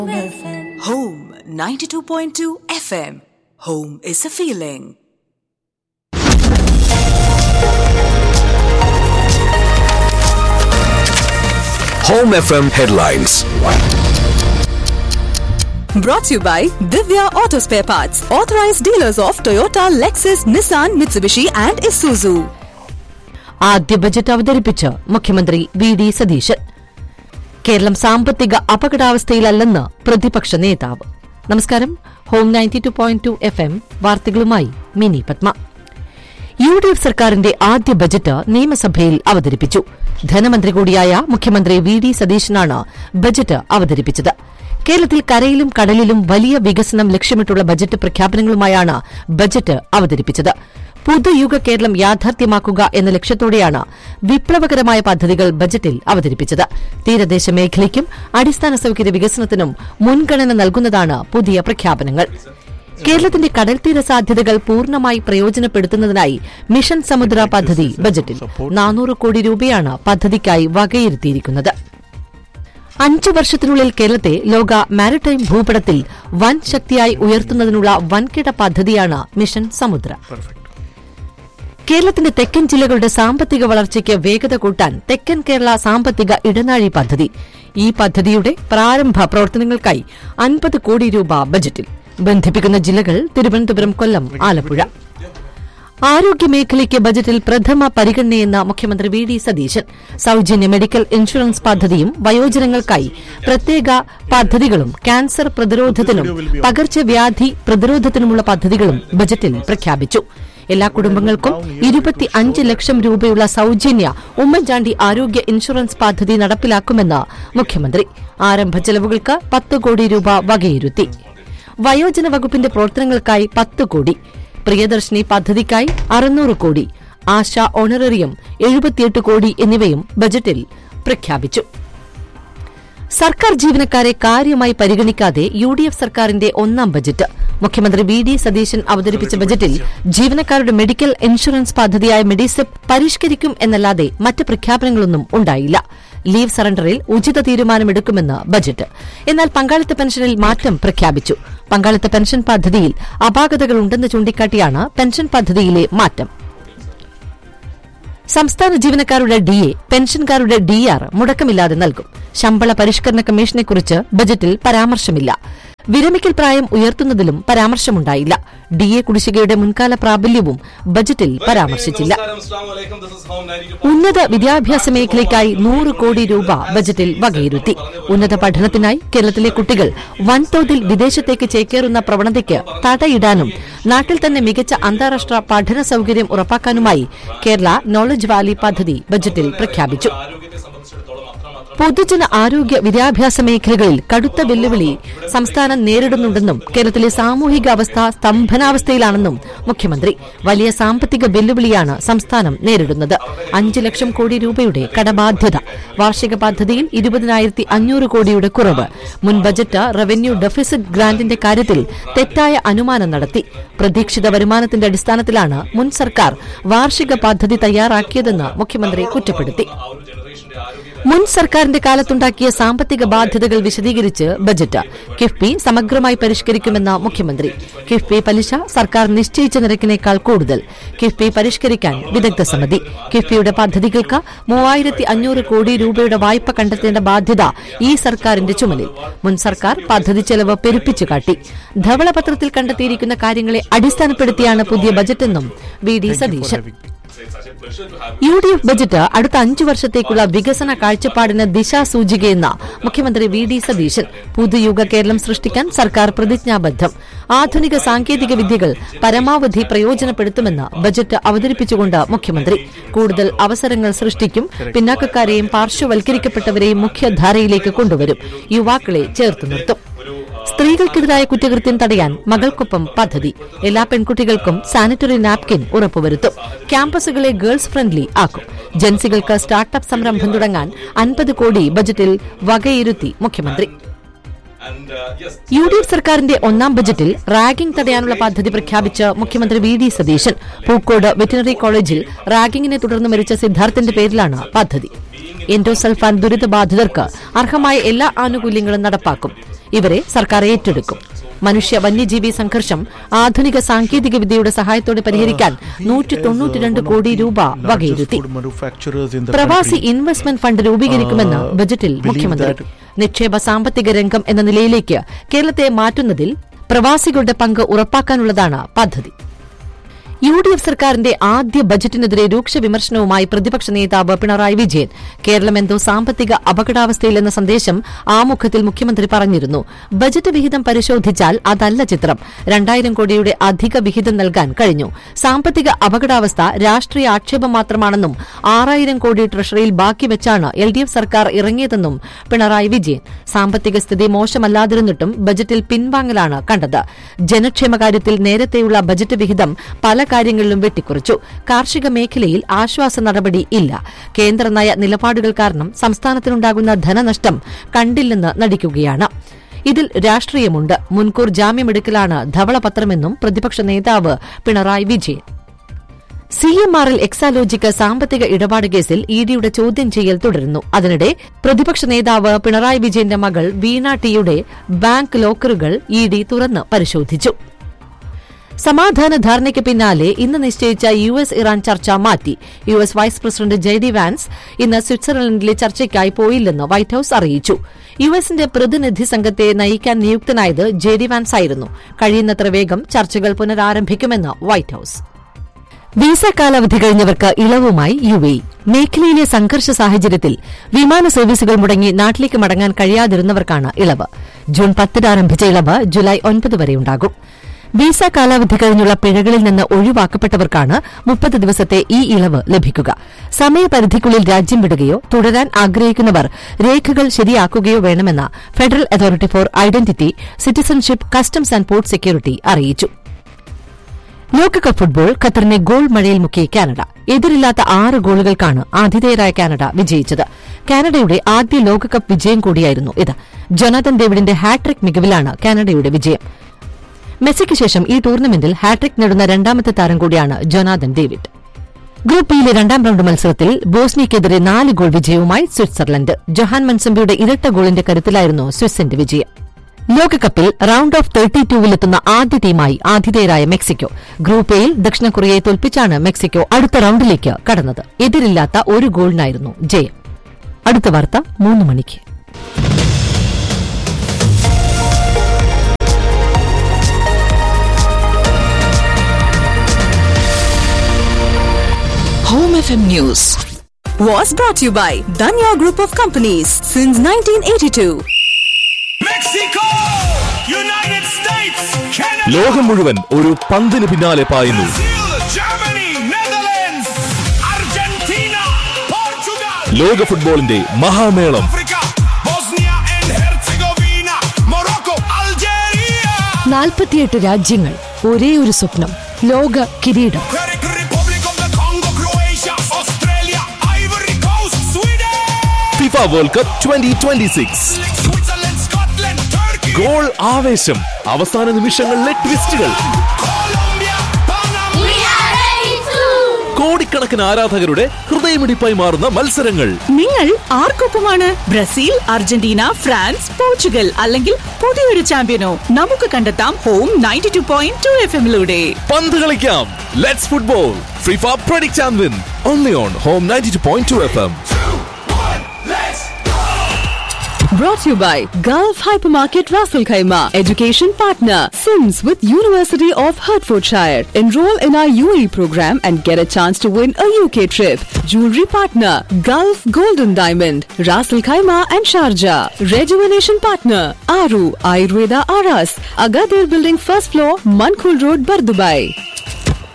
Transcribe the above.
Home 92.2 FM. Home is a feeling. Home FM headlines. Brought to you by Divya Auto Spare Parts, authorized dealers of Toyota, Lexus, Nissan, Mitsubishi, and Isuzu. ആദ്യ budget അവതരിപ്പിച്ച് മുഖ്യമന്ത്രി V D Satheesan Keralam സാമ്പത്തിക അപകടാവസ്ഥയിലല്ലെന്ന് പ്രതിപക്ഷ നേതാവ് നമസ്കാരം home ninety two point two F M വാർത്തകളുമായി Mini Padma U D F സർക്കാരിന്റെ ആദ്യ ബജറ്റ് നിയമസഭയിൽ അവതരിപ്പിച്ചു ധനമന്ത്രി കൂടിയായ മുഖ്യമന്ത്രി വി ഡി സതീശനാണ് ബജറ്റ് അവതരിപ്പിച്ചത് കേരളത്തിൽ കരയിലും കടലിലും വലിയ വികസനം ലക്ഷ്യമിട്ടുള്ള ബജറ്റ് പ്രഖ്യാപനങ്ങളുമായാണ് ബജറ്റ് അവതരിപ്പിച്ചത് പുതുയുഗ കേരളം യാഥാർത്ഥ്യമാക്കുക എന്ന ലക്ഷ്യത്തോടെയാണ് വിപ്ലവകരമായ പദ്ധതികൾ ബജറ്റിൽ അവതരിപ്പിച്ചത് തീരദേശ മേഖലയ്ക്കും അടിസ്ഥാന സൌകര്യ വികസനത്തിനും മുൻഗണന നൽകുന്നതാണ് പുതിയ പ്രഖ്യാപനങ്ങൾ കേരളത്തിന്റെ കടൽത്തീര സാധ്യതകൾ പൂർണ്ണമായി പ്രയോജനപ്പെടുത്തുന്നതിനായി മിഷൻ സമുദ്ര പദ്ധതി ബജറ്റിൽ നാനൂറ് കോടി രൂപയാണ് പദ്ധതിക്കായി വകയിരുത്തിയിരിക്കുന്നത് അഞ്ചു വർഷത്തിനുള്ളിൽ കേരളത്തെ ലോക മാരിടൈം ഭൂപടത്തിൽ വൻ ശക്തിയായി ഉയർത്തുന്നതിനുള്ള വൻകിട പദ്ധതിയാണ് മിഷൻ സമുദ്ര കേരളത്തിന്റെ തെക്കൻ ജില്ലകളുടെ സാമ്പത്തിക വളർച്ചയ്ക്ക് വേഗത കൂട്ടാൻ തെക്കൻ കേരള സാമ്പത്തിക ഇടനാഴി പദ്ധതി ഈ പദ്ധതിയുടെ പ്രാരംഭ പ്രവർത്തനങ്ങൾക്കായി അൻപത് കോടി രൂപ ബജറ്റിൽ ബന്ധിപ്പിക്കുന്ന ജില്ലകൾ തിരുവനന്തപുരം കൊല്ലം ആലപ്പുഴ ആരോഗ്യമേഖലയ്ക്ക് ബജറ്റിൽ പ്രഥമ പരിഗണനയെന്ന മുഖ്യമന്ത്രി വി ഡി സതീശൻ സൌജന്യ മെഡിക്കൽ ഇൻഷുറൻസ് പദ്ധതിയും വയോജനങ്ങൾക്കായി പ്രത്യേക പദ്ധതികളും ക്യാൻസർ പ്രതിരോധത്തിനും പകർച്ചവ്യാധി പ്രതിരോധത്തിനുമുള്ള പദ്ധതികളും ബജറ്റിൽ പ്രഖ്യാപിച്ചു എല്ലാ കുടുംബങ്ങൾക്കും ഇരുപത്തി അഞ്ച് ലക്ഷം രൂപയുള്ള സൌജന്യ ഉമ്മൻചാണ്ടി ആരോഗ്യ ഇൻഷുറൻസ് പദ്ധതി നടപ്പിലാക്കുമെന്ന് മുഖ്യമന്ത്രി ആരംഭ ചെലവുകൾക്ക് പത്ത് കോടി രൂപ വകയിരുത്തി വയോജന വകുപ്പിന്റെ പ്രവർത്തനങ്ങൾക്കായി പത്ത് കോടി പ്രിയദർശിനി പദ്ധതിക്കായി അറുന്നൂറ് കോടി ആശ ഓണററിയം എഴുപത്തിയെട്ട് കോടി എന്നിവയും ബജറ്റിൽ പ്രഖ്യാപിച്ചു സർക്കാർ ജീവനക്കാരെ കാര്യമായി പരിഗണിക്കാതെ യു ഡി എഫ് സർക്കാരിന്റെ ഒന്നാം ബജറ്റ് മുഖ്യമന്ത്രി വി ഡി സതീശൻ അവതരിപ്പിച്ച ബജറ്റിൽ ജീവനക്കാരുടെ മെഡിക്കൽ ഇൻഷുറൻസ് പദ്ധതിയായ മെഡിസെപ് പരിഷ്കരിക്കും എന്നല്ലാതെ മറ്റ് പ്രഖ്യാപനങ്ങളൊന്നും ഉണ്ടായില്ല ലീവ് സറണ്ടറിൽ ഉചിത തീരുമാനമെടുക്കുമെന്ന് ബജറ്റ് എന്നാൽ പങ്കാളിത്ത പെൻഷനിൽ മാറ്റം പ്രഖ്യാപിച്ചു പങ്കാളിത്ത പെൻഷൻ പദ്ധതിയിൽ അപാകതകളുണ്ടെന്ന് ചൂണ്ടിക്കാട്ടിയാണ് പെൻഷൻ പദ്ധതിയിലെ മാറ്റം സംസ്ഥാന ജീവനക്കാരുടെ ഡിഎ പെൻഷൻകാരുടെ ഡിആർ മുടക്കമില്ലാതെ നൽകും ശമ്പള പരിഷ്കരണ കമ്മീഷനെക്കുറിച്ച് ബജറ്റിൽ പരാമർശമില്ല വിരമിക്കൽ പ്രായം ഉയർത്തുന്നതിലും പരാമർശമുണ്ടായില്ല ഡിഎ കുടിശ്ശികയുടെ മുൻകാല പ്രാബല്യവും ബജറ്റിൽ പരാമർശിച്ചില്ല ഉന്നത വിദ്യാഭ്യാസ മേഖലയ്ക്കായി നൂറ് കോടി രൂപ ബജറ്റിൽ വകയിരുത്തി ഉന്നത പഠനത്തിനായി കേരളത്തിലെ കുട്ടികൾ വൻതോതിൽ വിദേശത്തേക്ക് ചേക്കേറുന്ന പ്രവണതയ്ക്ക് തടയിടാനും നാട്ടിൽ തന്നെ മികച്ച അന്താരാഷ്ട്ര പഠന സൌകര്യം ഉറപ്പാക്കാനുമായി കേരള നോളജ് വാലി പദ്ധതി ബജറ്റിൽ പ്രഖ്യാപിച്ചു പൊതുജന ആരോഗ്യ വിദ്യാഭ്യാസ മേഖലകളിൽ കടുത്ത വെല്ലുവിളി സംസ്ഥാനം നേരിടുന്നുണ്ടെന്നും കേരളത്തിലെ സാമൂഹിക അവസ്ഥ സ്തംഭനാവസ്ഥയിലാണെന്നും മുഖ്യമന്ത്രി വലിയ സാമ്പത്തിക വെല്ലുവിളിയാണ് സംസ്ഥാനം നേരിടുന്നത് അഞ്ച് ലക്ഷം കോടി രൂപയുടെ കടബാധ്യത വാർഷിക പദ്ധതിയിൽ ഇരുപതിനായിരത്തി അഞ്ഞൂറ് കോടിയുടെ കുറവ് മുൻ ബജറ്റ് റവന്യൂ ഡെഫിസിറ്റ് ഗ്രാന്റിന്റെ കാര്യത്തിൽ തെറ്റായ അനുമാനം നടത്തി പ്രതീക്ഷിത വരുമാനത്തിന്റെ അടിസ്ഥാനത്തിലാണ് മുൻ സർക്കാർ വാർഷിക പദ്ധതി തയ്യാറാക്കിയതെന്ന് മുഖ്യമന്ത്രി കുറ്റപ്പെടുത്തി മുൻ സർക്കാരിന്റെ കാലത്തുണ്ടാക്കിയ സാമ്പത്തിക ബാധ്യതകൾ വിശദീകരിച്ച് ബജറ്റ് കിഫ്ബി സമഗ്രമായി പരിഷ്കരിക്കുമെന്ന മുഖ്യമന്ത്രി കിഫ്ബി പലിശ സർക്കാർ നിശ്ചയിച്ച നിരക്കിനേക്കാൾ കൂടുതൽ കിഫ്ബി പരിഷ്കരിക്കാൻ വിദഗ്ധ സമിതി കിഫ്ബിയുടെ പദ്ധതികൾക്ക് മൂവായിരത്തി അഞ്ഞൂറ് കോടി രൂപയുടെ വായ്പ കണ്ടെത്തേണ്ട ബാധ്യത ഈ സർക്കാരിന്റെ ചുമലിൽ മുൻ സർക്കാർ പദ്ധതി ചെലവ് പെരുപ്പിച്ചു കാട്ടി ധവളപത്രത്തിൽ കണ്ടെത്തിയിരിക്കുന്ന കാര്യങ്ങളെ അടിസ്ഥാനപ്പെടുത്തിയാണ് പുതിയ ബജറ്റെന്നും V D Satheesan U D F budget അടുത്ത അഞ്ചു വർഷത്തേക്കുള്ള വികസന കാഴ്ചപ്പാടിന് ദിശാസൂചികയെന്ന മുഖ്യമന്ത്രി വി ഡി സതീശൻ പുതുയുഗ കേരളം സൃഷ്ടിക്കാൻ സർക്കാർ പ്രതിജ്ഞാബദ്ധം ആധുനിക സാങ്കേതിക വിദ്യകൾ പരമാവധി പ്രയോജനപ്പെടുത്തുമെന്ന് ബജറ്റ് അവതരിപ്പിച്ചുകൊണ്ട് മുഖ്യമന്ത്രി കൂടുതൽ അവസരങ്ങൾ സൃഷ്ടിക്കും പിന്നാക്കക്കാരെയും പാർശ്വവൽക്കരിക്കപ്പെട്ടവരെയും മുഖ്യധാരയിലേക്ക് കൊണ്ടുവരും യുവാക്കളെ ചേർത്തു നിർത്തും സ്ത്രീകൾക്കെതിരായ കുറ്റകൃത്യം തടയാൻ മകൾക്കൊപ്പം പദ്ധതി എല്ലാ പെൺകുട്ടികൾക്കും സാനിറ്ററി നാപ്കിൻ ഉറപ്പുവരുത്തും ക്യാമ്പസുകളെ ഗേൾസ് ഫ്രണ്ട്ലി ആക്കും ജൻസികൾക്ക് സ്റ്റാർട്ടപ്പ് സംരംഭം തുടങ്ങാൻ അൻപത് കോടി ബജറ്റിൽ വകയിരുത്തി മുഖ്യമന്ത്രി യു ഡി എഫ് സർക്കാരിന്റെ ഒന്നാം ബജറ്റിൽ റാഗിംഗ് തടയാനുള്ള പദ്ധതി പ്രഖ്യാപിച്ച് മുഖ്യമന്ത്രി V D Satheesan Pookode veterinary കോളേജിൽ റാഗിംഗിനെ തുടർന്ന് മരിച്ച സിദ്ധാർത്ഥിന്റെ പേരിലാണ് പദ്ധതി എൻഡോസൾഫാൻ ദുരിതബാധിതർക്ക് അർഹമായ എല്ലാ ആനുകൂല്യങ്ങളും നടപ്പാക്കും ഇവരെ സർക്കാർ ഏറ്റെടുക്കും മനുഷ്യ വന്യജീവി സംഘർഷം ആധുനിക സാങ്കേതിക വിദ്യയുടെ സഹായത്തോടെ പരിഹരിക്കാൻ നൂറ്റി തൊണ്ണൂറ്റിരണ്ട് കോടി രൂപ വകയിരുത്തി പ്രവാസി ഇൻവെസ്റ്റ്മെന്റ് ഫണ്ട് രൂപീകരിക്കുമെന്ന് ബജറ്റിൽ മുഖ്യമന്ത്രി നിക്ഷേപ സാമ്പത്തിക രംഗം എന്ന നിലയിലേക്ക് കേരളത്തെ മാറ്റുന്നതിൽ പ്രവാസികളുടെ പങ്ക് ഉറപ്പാക്കാനുള്ളതാണ് പദ്ധതി യു ഡി എഫ് സർക്കാരിന്റെ ആദ്യ ബജറ്റിനെതിരെ രൂക്ഷ വിമർശനവുമായി പ്രതിപക്ഷ നേതാവ് പിണറായി വിജയൻ കേരളം എന്തോ സാമ്പത്തിക അപകടാവസ്ഥയിലെന്ന സന്ദേശം ആമുഖത്തിൽ മുഖ്യമന്ത്രി പറഞ്ഞിരുന്നു ബജറ്റ് വിഹിതം പരിശോധിച്ചാൽ അതല്ല ചിത്രം രണ്ടായിരം കോടിയുടെ അധിക വിഹിതം നൽകാൻ കഴിഞ്ഞു സാമ്പത്തിക അപകടാവസ്ഥ രാഷ്ട്രീയ ആക്ഷേപം മാത്രമാണെന്നും ആറായിരം കോടി ട്രഷറിയിൽ ബാക്കി വെച്ചാണ് എൽ ഡി എഫ് സർക്കാർ ഇറങ്ങിയതെന്നും പിണറായി വിജയൻ സാമ്പത്തിക സ്ഥിതി മോശമല്ലാതിരുന്നിട്ടും ബജറ്റിൽ പിൻവാങ്ങലാണ് കണ്ടത് ജനക്ഷേമകാര്യത്തിൽ നേരത്തെയുള്ള ബജറ്റ് വിഹിതം പല കാര്യങ്ങളിലും വെട്ടിക്കുറച്ചു കാർഷിക മേഖലയിൽ ആശ്വാസ നടപടി ഇല്ല കേന്ദ്ര നയ നിലപാടുകൾ കാരണം സംസ്ഥാനത്തിനുണ്ടാകുന്ന ധനനഷ്ടം കണ്ടില്ലെന്ന് നടിക്കുകയാണ് ഇതിൽ രാഷ്ട്രീയമുണ്ട് മുൻകൂർ ജാമ്യമെടുക്കലാണ് ധവളപത്രമെന്നും പ്രതിപക്ഷ നേതാവ് Pinarayi Vijayan C M R L Exalogic സാമ്പത്തിക ഇടപാട് കേസിൽ ഇ ഡിയുടെ ചോദ്യം ചെയ്യൽ തുടരുന്നു അതിനിടെ പ്രതിപക്ഷ നേതാവ് പിണറായി വിജയന്റെ മകൾ വീണ ടിയുടെ ബാങ്ക് ലോക്കറുകൾ ഇ ഡി തുറന്ന് പരിശോധിച്ചു സമാധാന ധാരണയ്ക്ക് പിന്നാലെ ഇന്ന് നിശ്ചയിച്ച യു എസ് ഇറാൻ ചർച്ച മാറ്റി U S vice president J D Vance ഇന്ന് സ്വിറ്റ്സർലൻഡിലെ ചർച്ചയ്ക്കായി പോയില്ലെന്ന് വൈറ്റ് ഹൌസ് അറിയിച്ചു യു എസിന്റെ പ്രതിനിധി സംഘത്തെ നയിക്കാൻ നിയുക്തനായത് ജെ ഡി വാൻസ് ആയിരുന്നു കഴിയുന്നത്ര വേഗം ചർച്ചകൾ പുനരാരംഭിക്കുമെന്ന് വൈറ്റ് ഹൌസ് വിസ കാലാവധി കഴിഞ്ഞവർക്ക് ഇളവുമായി യു എ മേഖലയിലെ സംഘർഷ സാഹചര്യത്തിൽ വിമാന സർവീസുകൾ മുടങ്ങി നാട്ടിലേക്ക് മടങ്ങാൻ കഴിയാതിരുന്നവർക്കാണ് ഇളവ് ജൂൺ പത്തിന് ആരംഭിച്ച ഇളവ് ജൂലൈ ഒൻപത് വരെയുണ്ടാകും വിസ കാലാവധി കഴിഞ്ഞുള്ള പിഴകളിൽ നിന്ന് ഒഴിവാക്കപ്പെട്ടവർക്കാണ് മുപ്പത് ദിവസത്തെ ഈ ഇളവ് ലഭിക്കുക സമയപരിധിക്കുള്ളിൽ രാജ്യം വിടുകയോ തുടരാൻ ആഗ്രഹിക്കുന്നവർ രേഖകൾ ശരിയാക്കുകയോ വേണമെന്ന് federal authority for identity citizenship customs and port security അറിയിച്ചു ലോകകപ്പ് ഫുട്ബോൾ ഖത്തറിനെ ഗോൾ മഴയിൽ മുക്കി കാനഡ എതിരില്ലാത്ത ആറ് ഗോളുകൾക്കാണ് ആതിഥേയരായ കാനഡ വിജയിച്ചത് കാനഡയുടെ ആദ്യ ലോകകപ്പ് വിജയം കൂടിയായിരുന്നു ഇത് ജൊനാഥൻ ഡേവിഡിന്റെ ഹാട്രിക് മികവിലാണ് കാനഡയുടെ വിജയം മെസ്സിക്ക് ശേഷം ഈ ടൂർണമെന്റിൽ ഹാട്രിക് നേടുന്ന രണ്ടാമത്തെ താരം കൂടിയാണ് ജൊനാഥൻ ഡേവിഡ് ഗ്രൂപ്പ് ബിയിലെ രണ്ടാം റൌണ്ട് മത്സരത്തിൽ ബോസ്നിയക്കെതിരെ നാല് ഗോൾ വിജയവുമായി സ്വിറ്റ്സർലൻഡ് ജൊഹാൻ മൻസംബിയുടെ ഇരട്ട ഗോളിന്റെ കരുത്തിലായിരുന്നു സ്വിസിന്റെ വിജയം ലോകകപ്പിൽ റൌണ്ട് ഓഫ് തേർട്ടി ടൂവിലെത്തുന്ന ആദ്യ ടീമായി ആതിഥേയരായ മെക്സിക്കോ ഗ്രൂപ്പ് എയിൽ ദക്ഷിണ കൊറിയയെ തോൽപ്പിച്ചാണ് മെക്സിക്കോ അടുത്ത റൌണ്ടിലേക്ക് കടന്നത് എതിരില്ലാത്ത ഒരു ഗോളിനായിരുന്നു ജയം അടുത്ത വാർത്ത മൂന്ന് മണിക്ക് Home FM News was brought to you by Danya Group of Companies since 1982. Mexico! United States, Canada, ലോകം മുഴുവൻ ഒരു പന്തിന് പിന്നാലെ പായുന്നു Brazil, Germany, Netherlands, Argentina, Portugal, ലോക ഫുട്ബോളിന്റെ മഹാമേളം Africa, Bosnia and Herzegovina, Morocco, Algeria, നാൽപ്പത്തിയെട്ട് രാജ്യങ്ങൾ ഒരേ ഒരു സ്വപ്നം ലോക കിരീടം Czech Republic of the Congo, Croatia, Australia, Ivory Coast, Sweden, FIFA World Cup twenty twenty six Switzerland, Scotland, Turkey, goal ആവേശം അവസാന നിമിഷങ്ങളിലെ ട്വിസ്റ്റുകൾ Colombia, Panama, We are ready to. കോടിക്കണക്കിന് ആരാധകരുടെ ഹൃദയമിടിപ്പായി മാറുന്ന മത്സരങ്ങൾ നിങ്ങൾ ആർക്കൊപ്പമാണ് ബ്രസീൽ അർജന്റീന ഫ്രാൻസ് പോർച്ചുഗൽ അല്ലെങ്കിൽ പുതിയൊരു ചാമ്പ്യനോ നമുക്ക് കണ്ടെത്താം home ninety two point two F എമ്മിലൂടെ പന്ത് കളിക്കാം let's football FIFA predict and win only on home ninety two point two F M Brought to you by Gulf Hypermarket Raffle Khaima, education partner, Sims with University of Hertfordshire. Enroll in our UAE program and get a chance to win a UK trip. Jewelry partner, Gulf Golden Diamond, Raffle Khaima and Sharjah. Rejuvenation partner, Aru Ayurveda Aras, Agadir Building first floor, Mankul Road, Bardubai.